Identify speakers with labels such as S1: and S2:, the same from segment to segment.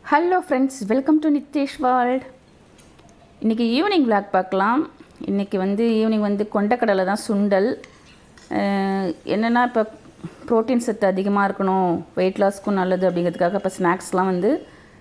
S1: hello friends welcome to Nithesh world இன்றைக்கி evening vlog பார்க்கலாம் இன்றைக்கி வந்து ஈவினிங் வந்து கொண்டக்கடலை தான் சுண்டல் அஹ் என்னென்னா இப்போ ப்ரோட்டீன் சத்து அதிகமாக இருக்கணும் வெயிட் லாஸ்க்கும் நல்லது அப்படிங்கிறதுக்காக இப்போ ஸ்நாக்ஸ்லாம் வந்து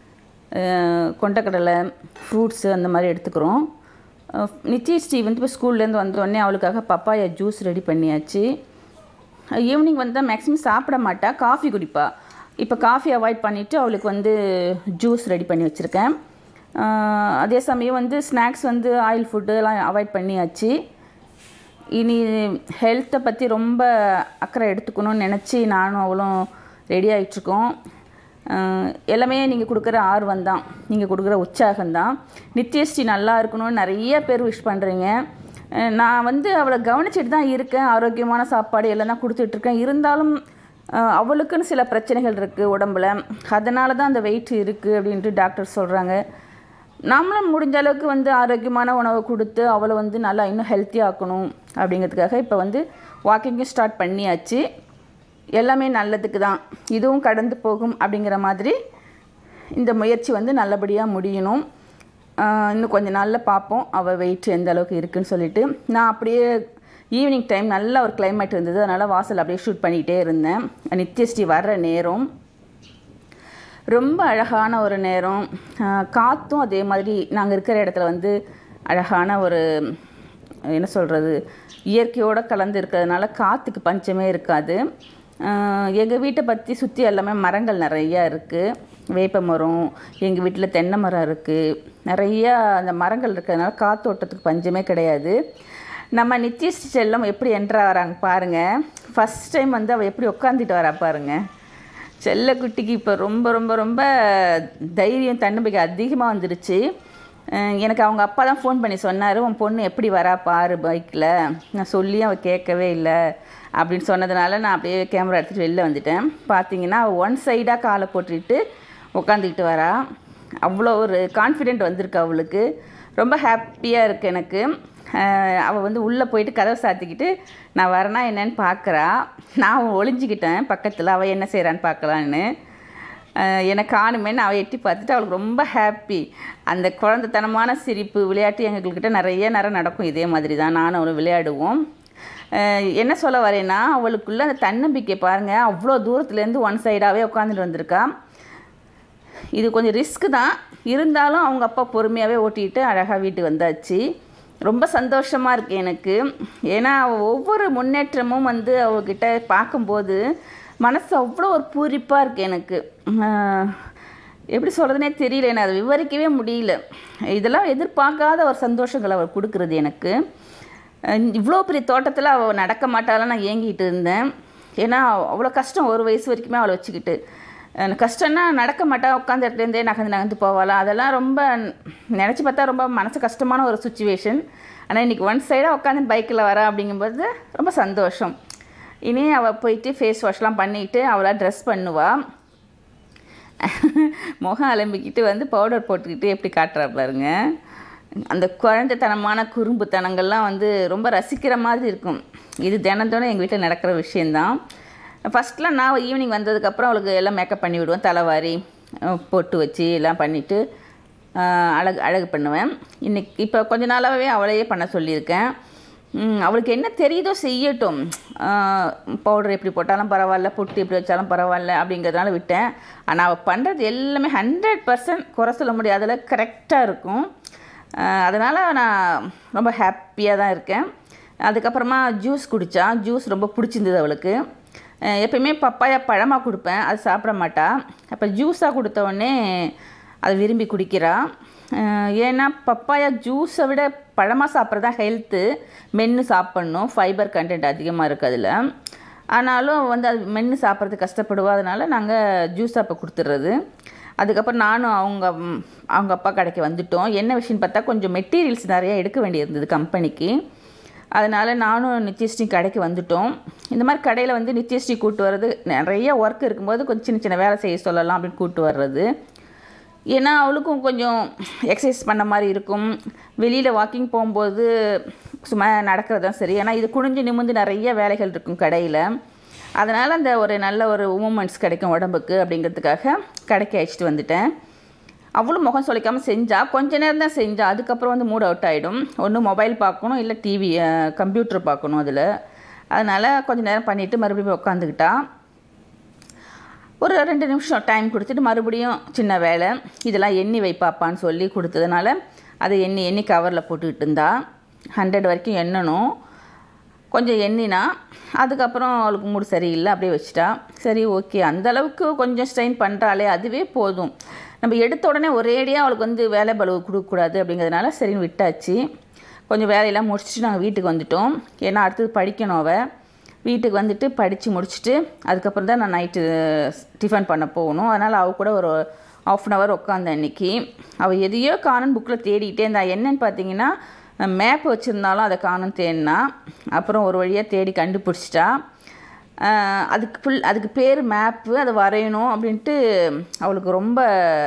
S1: அஹ் கொண்டக்கடலை ஃப்ரூட்ஸு அந்த மாதிரி எடுத்துக்கிறோம் அஹ் நித்யஸ்ரீ வந்து இப்போ ஸ்கூல்லேருந்து வந்த உடனே அவளுக்காக பப்பாயா ஜூஸ் ரெடி பண்ணியாச்சு ஈவினிங் வந்தால் மேக்ஸிமம் சாப்பிட மாட்டா காஃபி குடிப்பா இப்போ காஃபி அவாய்ட் பண்ணிவிட்டு அவளுக்கு வந்து ஜூஸ் ரெடி பண்ணி வச்சுருக்கேன் ஆஹ் அதே சமயம் வந்து ஸ்நாக்ஸ் வந்து ஆயில் ஃபுட்டு எல்லாம் அவாய்ட் பண்ணியாச்சு இனி ஹெல்த்தை பற்றி ரொம்ப அக்கறை எடுத்துக்கணும்னு நினச்சி நானும் அவளும் ரெடி ஆகிட்ருக்கோம் எல்லாமே நீங்கள் கொடுக்குற ஆர்வம் தான் நீங்கள் கொடுக்குற உற்சாகம் தான் நித்யஸ்ரீ நல்லா இருக்கணும்னு நிறைய பேர் விஷ் பண்ணுறீங்க அஹ் நான் வந்து அவளை கவனிச்சிட்டு தான் இருக்கேன் ஆரோக்கியமான சாப்பாடு எல்லாம் தான் கொடுத்துட்ருக்கேன் இருந்தாலும் அஹ் அவளுக்குன்னு சில பிரச்சனைகள் இருக்குது உடம்புல அதனால தான் அந்த வெயிட் இருக்குது அப்படின்ட்டு டாக்டர் சொல்கிறாங்க நம்மளும் முடிஞ்ச அளவுக்கு வந்து ஆரோக்கியமான உணவை கொடுத்து அவளை வந்து நல்லா இன்னும் ஹெல்த்தியாக ஆக்கணும் அப்படிங்கிறதுக்காக இப்போ வந்து வாக்கிங்கும் ஸ்டார்ட் பண்ணியாச்சு எல்லாமே நல்லதுக்கு தான் இதுவும் கடந்து போகும் அப்படிங்கிற மாதிரி இந்த முயற்சி வந்து நல்லபடியாக முடியணும் ஆஹ் இன்னும் கொஞ்ச நாளில் பார்ப்போம் அவள் வெயிட் எந்த அளவுக்கு இருக்குன்னு சொல்லிட்டு நான் அப்படியே ஈவினிங் டைம் நல்ல ஒரு climate இருந்தது அதனால் வாசல் அப்படியே ஷூட் பண்ணிகிட்டே இருந்தேன் நித்யஸ்ரீ வர்ற நேரம் ரொம்ப அழகான ஒரு நேரம் ஆஹ் காற்றும் அதே மாதிரி நாங்கள் இருக்கிற இடத்துல வந்து அழகான ஒரு என்ன சொல்கிறது இயற்கையோடு கலந்து இருக்கிறதுனால காற்றுக்கு பஞ்சமே இருக்காது எங்கள் வீட்டை பற்றி சுற்றி எல்லாமே மரங்கள் நிறையா இருக்குது வேப்ப மரம் எங்கள் வீட்டில் தென்னை மரம் இருக்குது நிறையா அந்த மரங்கள் இருக்கிறதுனால காத்தோட்டத்துக்கு பஞ்சமே கிடையாது நம்ம நித்யஸ்ரீ செல்லம் எப்படி என்ட்ரா வராங்க பாருங்கள் ஃபஸ்ட் டைம் வந்து அவள் எப்படி உட்காந்துட்டு வரா பாருங்கள் செல்லக்குட்டிக்கு இப்போ ரொம்ப ரொம்ப ரொம்ப தைரியம் தன்னம்பிக்கை அதிகமாக வந்துடுச்சு அஹ் எனக்கு அவங்க அப்பா தான் ஃபோன் பண்ணி சொன்னார் உன் பொண்ணு எப்படி வரா பாரு பைக்கில் நான் சொல்லியும் அவள் கேட்கவே இல்லை அப்படின்னு சொன்னதுனால நான் அப்படியே கேமரா எடுத்துகிட்டு வெளில வந்துட்டேன் பார்த்தீங்கன்னா அவள் ஒன் சைடாக காலை போட்டுட்டு உட்காந்துக்கிட்டு வரா அவ்வளோ ஒரு கான்ஃபிடென்ட் வந்திருக்கு அவளுக்கு ரொம்ப ஹாப்பியாக இருக்குது எனக்கு அஹ் அவள் வந்து உள்ளே போயிட்டு கதவை சாத்திக்கிட்டு நான் வரனா என்னன்னு பார்க்குறா நான் ஒளிஞ்சிக்கிட்டேன் பக்கத்தில் அவள் என்ன செய்கிறான்னு பார்க்கலான்னு அஹ் எனக்கு காணுமேன்னு அவள் எட்டி பார்த்துட்டு அவளுக்கு ரொம்ப ஹாப்பி அந்த குழந்தைத்தனமான சிரிப்பு விளையாட்டு எங்கள்கிட்ட நிறைய நேரம் நடக்கும் இதே மாதிரி தான் நானும் அவளும் விளையாடுவோம் அஹ் என்ன சொல்ல வரேன்னா அவளுக்குள்ள அந்த தன்னம்பிக்கை பாருங்கள் அவ்வளோ தூரத்துலேருந்து ஒன் சைடாகவே உட்காந்துட்டு வந்திருக்கா இது கொஞ்சம் ரிஸ்க்கு தான் இருந்தாலும் அவங்க அப்பா பொறுமையாகவே ஓட்டிகிட்டு அழகாக வீட்டுக்கு வந்தாச்சு ரொம்ப சந்தோஷமாக இருக்குது எனக்கு ஏன்னா அவ ஒவ்வொரு முன்னேற்றமும் வந்து அவகிட்ட பார்க்கும்போது மனசு அவ்வளோ ஒரு பூரிப்பாக இருக்குது எனக்கு ஆஹ் எப்படி சொல்கிறதுனே தெரியல நான் அதை விவரிக்கவே முடியல இதெல்லாம் எதிர்பார்க்காத ஒரு சந்தோஷங்கள் அவள் கொடுக்குறது எனக்கு இவ்வளோ பெரிய தோட்டத்தில் அவள் நடக்க மாட்டாலும் நான் ஏங்கிட்டு இருந்தேன் ஏன்னா அவ்வளோ கஷ்டம் ஒரு வயசு வரைக்குமே அவளை வச்சுக்கிட்டு எனக்கு கஷ்டம்னா நடக்க மாட்டா உட்காந்த இடத்துலேருந்தே நகர்ந்து நகர்ந்து போவாளா அதெல்லாம் ரொம்ப நினச்சி பார்த்தா ரொம்ப மனசு கஷ்டமான ஒரு சுச்சுவேஷன் ஆனால் இன்றைக்கி ஒன் சைடாக உட்காந்து பைக்கில் வரா அப்படிங்கும்போது ரொம்ப சந்தோஷம் இனி அவள் போயிட்டு ஃபேஸ் வாஷ்லாம் பண்ணிவிட்டு அவளாக ட்ரெஸ் பண்ணுவாள் முகம் அலம்பிக்கிட்டு வந்து பவுடர் போட்டுக்கிட்டு எப்படி காட்டுறா பாருங்க அந்த குழந்தைத்தனமான குறும்புத்தனங்கள்லாம் வந்து ரொம்ப ரசிக்கிற மாதிரி இருக்கும் இது தினம் தினம் எங்கள் வீட்டில் நடக்கிற விஷயந்தான் ஃபஸ்ட்லாம் நான் ஈவினிங் வந்ததுக்கப்புறம் அவளுக்கு எல்லாம் மேக்கப் பண்ணி விடுவேன் தலைவாரி அஹ் பொட்டு வச்சு எல்லாம் பண்ணிவிட்டு அழகு அழகு பண்ணுவேன் இன்னைக்கு இப்போ கொஞ்ச நாளாகவே அவளையே பண்ண சொல்லியிருக்கேன் ம், அவளுக்கு என்ன தெரியுதோ செய்யட்டும் பவுடர் எப்படி போட்டாலும் பரவாயில்ல பொட்டு எப்படி வச்சாலும் பரவாயில்ல அப்படிங்கிறதுனால விட்டேன் ஆனால் அவள் பண்ணுறது எல்லாமே ஹண்ட்ரட் பர்சன்ட் குறை சொல்ல முடியாது அதில் கரெக்டாக இருக்கும் அதனால் நான் ரொம்ப ஹாப்பியாக தான் இருக்கேன் அதுக்கப்புறமா ஜூஸ் குடித்தா ஜூஸ் ரொம்ப பிடிச்சிருந்தது அவளுக்கு அஹ் எப்பயுமே பப்பாயா பழமாக கொடுப்பேன் அது சாப்பிட மாட்டா அப்போ ஜூஸாக கொடுத்த உடனே அதை விரும்பி குடிக்கிறா அஹ் ஏன்னா பப்பாயா ஜூஸை விட பழமாக சாப்பிட்றது தான் ஹெல்த்து மென்று சாப்பிட்ணும் ஃபைபர் கண்டென்ட் அதிகமாக இருக்குது அதில் ஆனாலும் வந்து அது மென்று சாப்பிட்றது கஷ்டப்படுவா அதனால் நாங்கள் ஜூஸ் அப்போ கொடுத்துட்றது அதுக்கப்புறம் நானும் அவங்க ம், அவங்க அப்பா கடைக்கு வந்துட்டோம் என்ன விஷயம்னு பார்த்தா கொஞ்சம் மெட்டீரியல்ஸ் நிறையா எடுக்க வேண்டியிருந்தது கம்பெனிக்கு அதனால் நானும் நித்யஸ்ரீ கடைக்கு வந்துட்டோம் இந்த மாதிரி கடையில் வந்து நித்யஸ்ரீ கூட்டு வர்றது நிறைய ஒர்க் இருக்கும்போது கொஞ்சம் சின்ன சின்ன வேலை செய்ய சொல்லலாம் அப்படின்னு கூட்டு வர்றது ஏன்னா அவளுக்கும் கொஞ்சம் எக்ஸசைஸ் பண்ண மாதிரி இருக்கும் வெளியில் வாக்கிங் போகும்போது சும்மா நடக்கிறது தான் சரி ஏன்னா இது குனிஞ்சு நிமிந்து நிறைய வேலைகள் இருக்கும் கடையில் அதனால் அந்த ஒரு நல்ல ஒரு மூமெண்ட்ஸ் கிடைக்கும் உடம்புக்கு அப்படிங்கிறதுக்காக கடைக்கு அழைச்சிட்டு வந்துட்டேன் அவளும் முகம் சுளிக்காமல் செஞ்சா கொஞ்ச நேரம் தான் செஞ்சா அதுக்கப்புறம் வந்து மூட் அவுட் ஆகிடும் ஒன்று மொபைல் பார்க்கணும் இல்லை டிவி கம்ப்யூட்டர் பார்க்கணும் அதில் அதனால் கொஞ்ச நேரம் பண்ணிவிட்டு மறுபடியும் போய் உட்காந்துக்கிட்டா ஒரு ரெண்டு நிமிஷம் டைம் கொடுத்துட்டு மறுபடியும் சின்ன வேலை இதெல்லாம் எண்ணி வைப்பாப்பான்னு சொல்லி கொடுத்ததுனால அதை எண்ணி எண்ணி கவரில் போட்டுக்கிட்டு இருந்தா ஹண்ட்ரட் வரைக்கும் எண்ணணும் கொஞ்சம் எண்ணினா அதுக்கப்புறம் அவளுக்கு மூடு சரியில்லை அப்படியே வச்சுட்டா சரி ஓகே அந்த அளவுக்கு கொஞ்சம் ஸ்ட்ரெயின் பண்ணுறாளே அதுவே போதும் நம்ம எடுத்த உடனே ஒரேடியாக அவளுக்கு வந்து வேலை பலுவு கொடுக்கக்கூடாது அப்படிங்கிறதுனால சரின்னு விட்டாச்சு கொஞ்சம் வேலையெல்லாம் முடிச்சுட்டு நாங்கள் வீட்டுக்கு வந்துட்டோம் ஏன்னா அடுத்தது படிக்கணும் அவள் வீட்டுக்கு வந்துட்டு படித்து முடிச்சுட்டு அதுக்கப்புறம் தான் நான் நைட்டு டிஃபன் பண்ண போகணும் அதனால் அவள் கூட ஒரு ஆஃப் அன் ஹவர் உட்காந்தேன் அன்றைக்கி அவள் எதையோ காணும் புக்கில் தேடிக்கிட்டே இருந்தா என்னன்னு பார்த்தீங்கன்னா மேப் வச்சுருந்தாலும் அதை காணும் தேடினா அப்புறம் ஒரு வழியாக தேடி கண்டுபிடிச்சிட்டா ஆஹ் அதுக்கு ஃபுல் அதுக்கு பேர் மேப்பு அதை வரையணும் அப்படின்ட்டு அவளுக்கு ரொம்ப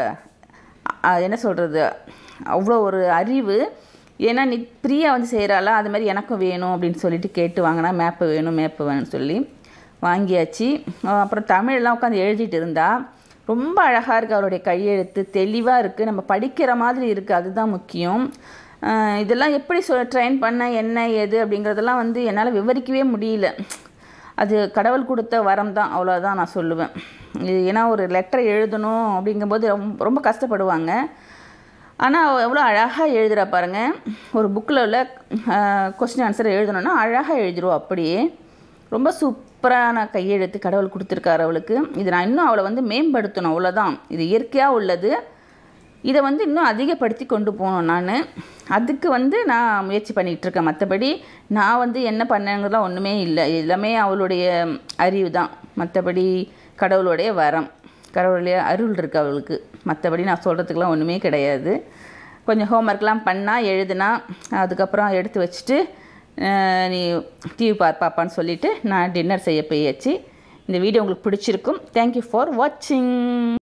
S1: அஹ் என்ன சொல்கிறது அவ்வளோ ஒரு அறிவு ஏன்னா நீ பிரியா வந்து செய்கிறாளா அது மாதிரி எனக்கும் வேணும் அப்படின்னு சொல்லிட்டு கேட்டு வாங்கினா மேப்பு வேணும் மேப்பு வேணும்னு சொல்லி வாங்கியாச்சு அஹ் அப்புறம் தமிழெல்லாம் உட்காந்து எழுதிட்டு இருந்தா ரொம்ப அழகாக இருக்குது அவருடைய கையெழுத்து தெளிவாக இருக்குது நம்ம படிக்கிற மாதிரி இருக்குது அதுதான் முக்கியம் அஹ் இதெல்லாம் எப்படி சொ ட்ரெயின் பண்ண என்ன ஏது அப்படிங்கிறதெல்லாம் வந்து என்னால் விவரிக்கவே முடியல அது கடவுள் கொடுத்த வரம் தான் அவ்வளோதான் நான் சொல்லுவேன் இது ஏன்னா ஒரு லெட்டரை எழுதணும் அப்படிங்கும்போது ரொம்ப ரொம்ப கஷ்டப்படுவாங்க ஆனால் அவள் எவ்வளோ அழகாக எழுதுகிறா பாருங்க ஒரு புக்கில் உள்ள கொஸ்டின் ஆன்சர் எழுதணும்னா அழகாக எழுதிடுவோம் அப்படியே ரொம்ப சூப்பரான கையெழுத்து கடவுள் கொடுத்துருக்காரு அவளுக்கு இது நான் இன்னும் அவளை வந்து மேம்படுத்தணும் அவ்வளோதான் இது இயற்கையாக உள்ளது இதை வந்து இன்னும் அதிகப்படுத்தி கொண்டு போகணும் நான் அதுக்கு வந்து நான் முயற்சி பண்ணிகிட்டு இருக்கேன் மற்றபடி நான் வந்து என்ன பண்ணேங்கிறதுலாம் ஒன்றுமே இல்லை எல்லாமே அவளுடைய அறிவு தான் மற்றபடி கடவுளுடைய வரம் கடவுளுடைய அருள் இருக்குது அவளுக்கு மற்றபடி நான் சொல்கிறதுக்கெலாம் ஒன்றுமே கிடையாது கொஞ்சம் ஹோம்ஒர்க்லாம் பண்ணால் எழுதுனா அதுக்கப்புறம் எடுத்து வச்சுட்டு அஹ், நீ டிவி பார் பாப்பான்னு சொல்லிவிட்டு நான் டின்னர் செய்ய போயாச்சு இந்த வீடியோ உங்களுக்கு பிடிச்சிருக்கும் தேங்க்யூ ஃபார் வாட்சிங்